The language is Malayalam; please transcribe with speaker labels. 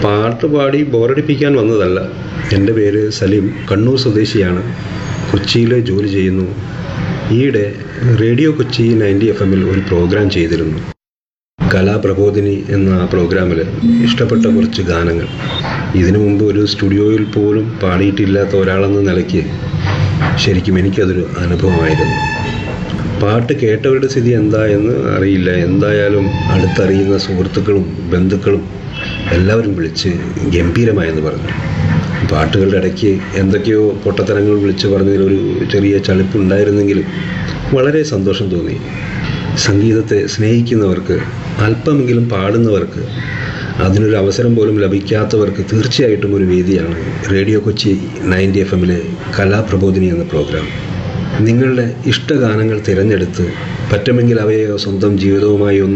Speaker 1: പാട്ട് പാടി ബോറടിപ്പിക്കാൻ വന്നതല്ല എൻ്റെ പേര് സലീം കണ്ണൂർ സ്വദേശിയാണ് കൊച്ചിയിൽ ജോലി ചെയ്യുന്നു ഈയിടെ റേഡിയോ കൊച്ചി നയൻറ്റി എഫ് എമ്മിൽ ഒരു പ്രോഗ്രാം ചെയ്തിരുന്നു കലാപ്രബോധിനി എന്ന പ്രോഗ്രാമിൽ ഇഷ്ടപ്പെട്ട കുറച്ച് ഗാനങ്ങൾ ഇതിനു മുമ്പ് ഒരു സ്റ്റുഡിയോയിൽ പോലും പാടിയിട്ടില്ലാത്ത ഒരാളെന്ന നിലയ്ക്ക് ശരിക്കും എനിക്കതൊരു അനുഭവമായിരുന്നു പാട്ട് കേട്ടവരുടെ സ്ഥിതി എന്താ എന്ന് അറിയില്ല എന്തായാലും അടുത്തറിയുന്ന സുഹൃത്തുക്കളും ബന്ധുക്കളും എല്ലാവരും വിളിച്ച് ഗംഭീരമായെന്ന് പറഞ്ഞു പാട്ടുകളുടെ ഇടയ്ക്ക് എന്തൊക്കെയോ പൊട്ടത്തരങ്ങൾ വിളിച്ച് പറഞ്ഞതിലൊരു ചെറിയ ചളിപ്പുണ്ടായിരുന്നെങ്കിലും വളരെ സന്തോഷം തോന്നി സംഗീതത്തെ സ്നേഹിക്കുന്നവർക്ക് അല്പമെങ്കിലും പാടുന്നവർക്ക് അതിനൊരു അവസരം പോലും ലഭിക്കാത്തവർക്ക് തീർച്ചയായിട്ടും ഒരു വേദിയാണ് റേഡിയോ കൊച്ചി നയൻറ്റി എഫ് എമ്മിലെ കലാപ്രബോധിനി എന്ന പ്രോഗ്രാം നിങ്ങളുടെ ഇഷ്ടഗാനങ്ങൾ തിരഞ്ഞെടുത്ത് പറ്റുമെങ്കിൽ അവയെ സ്വന്തം ജീവിതവുമായി ഒന്ന്